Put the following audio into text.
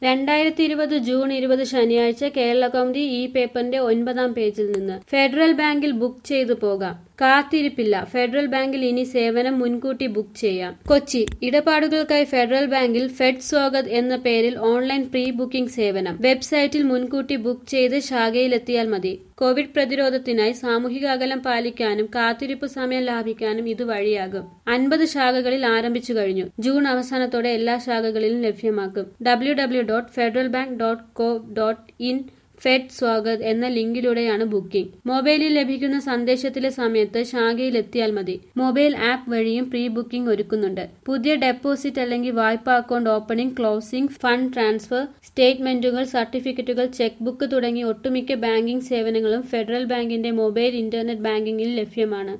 രണ്ടായിരത്തി ഇരുപത് ജൂൺ ഇരുപത് ശനിയാഴ്ച കേരള കൗമുദി ഈ പേപ്പറിന്റെ ഒൻപതാം പേജിൽ നിന്ന് ഫെഡറൽ ബാങ്കിൽ ബുക്ക് ചെയ്തു പോകാം കാത്തിരിപ്പില്ല ഫെഡറൽ ബാങ്കിൽ ഇനി സേവനം മുൻകൂട്ടി ബുക്ക് ചെയ്യാം കൊച്ചി ഇടപാടുകൾക്കായി ഫെഡറൽ ബാങ്കിൽ ഫെഡ് സ്വാഗത് എന്ന പേരിൽ ഓൺലൈൻ പ്രീ ബുക്കിംഗ് സേവനം വെബ്സൈറ്റിൽ മുൻകൂട്ടി ബുക്ക് ചെയ്ത് ശാഖയിലെത്തിയാൽ മതി കോവിഡ് പ്രതിരോധത്തിനായി സാമൂഹിക അകലം പാലിക്കാനും കാത്തിരിപ്പ് സമയം ലാഭിക്കാനും ഇത് വഴിയാകും അൻപത് ശാഖകളിൽ ആരംഭിച്ചു കഴിഞ്ഞു ജൂൺ അവസാനത്തോടെ എല്ലാ ശാഖകളിലും ലഭ്യമാക്കും W W dot Federal Bank dot co dot in Fed Swagat എന്ന ലിങ്കിലൂടെയാണ് ബുക്കിംഗ് മൊബൈലിൽ ലഭിക്കുന്ന സന്ദേശത്തിലെ സമയത്ത് ശാഖയിലെത്തിയാൽ മതി മൊബൈൽ ആപ്പ് വഴിയും പ്രീ ബുക്കിംഗ് ഒരുക്കുന്നുണ്ട് പുതിയ ഡെപ്പോസിറ്റ് അല്ലെങ്കിൽ വായ്പാ account opening closing fund transfer സ്റ്റേറ്റ്മെന്റുകൾ സർട്ടിഫിക്കറ്റുകൾ ചെക്ക് ബുക്ക് തുടങ്ങി ഒട്ടുമിക്ക ബാങ്കിംഗ് സേവനങ്ങളും ഫെഡറൽ ബാങ്കിന്റെ മൊബൈൽ ഇന്റർനെറ്റ് ബാങ്കിംഗിൽ ലഭ്യമാണ്